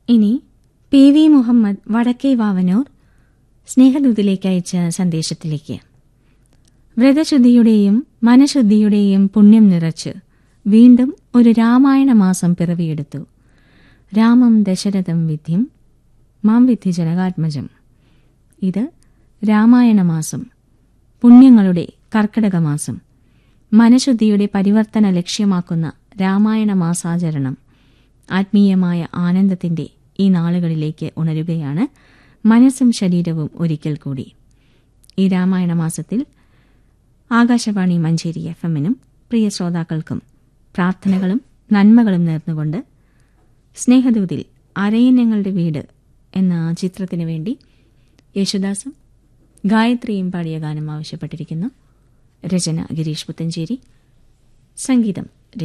ഇനി P V Muhammad വടക്കേ വാവനൂർ സ്നേഹദൂതിലേക്ക് അയച്ച സന്ദേശത്തിലേക്ക് വ്രതശുദ്ധിയുടെയും മനഃശുദ്ധിയുടെയും പുണ്യം നിറച്ച് വീണ്ടും ഒരു രാമായണ മാസം പിറവിയെടുത്തു രാമം ദശരഥം വിദ്യം മാം വിദ്ധി ജനകാത്മജം ഇത് രാമായണ മാസം പുണ്യങ്ങളുടെ കർക്കിടക മാസം മനഃശുദ്ധിയുടെ പരിവർത്തന ലക്ഷ്യമാക്കുന്ന രാമായണ മാസാചരണം ആത്മീയമായ ആനന്ദത്തിന്റെ ഈ നാളുകളിലേക്ക് ഉണരുകയാണ് മനസ്സും ശരീരവും ഒരിക്കൽ കൂടി ഈ രാമായണ മാസത്തിൽ ആകാശവാണി മഞ്ചേരി എഫ് എമ്മിനും പ്രിയ ശ്രോതാക്കൾക്കും പ്രാർത്ഥനകളും നന്മകളും നേർന്നുകൊണ്ട് സ്നേഹദൂതിൽ അരയന്നങ്ങളുടെ വീട് എന്ന ചിത്രത്തിനു വേണ്ടി യേശുദാസും ഗായത്രിയും പാടിയ ഗാനം ആവശ്യപ്പെട്ടിരിക്കുന്നു രചന ഗിരീഷ് പുത്തഞ്ചേരി സംഗീതം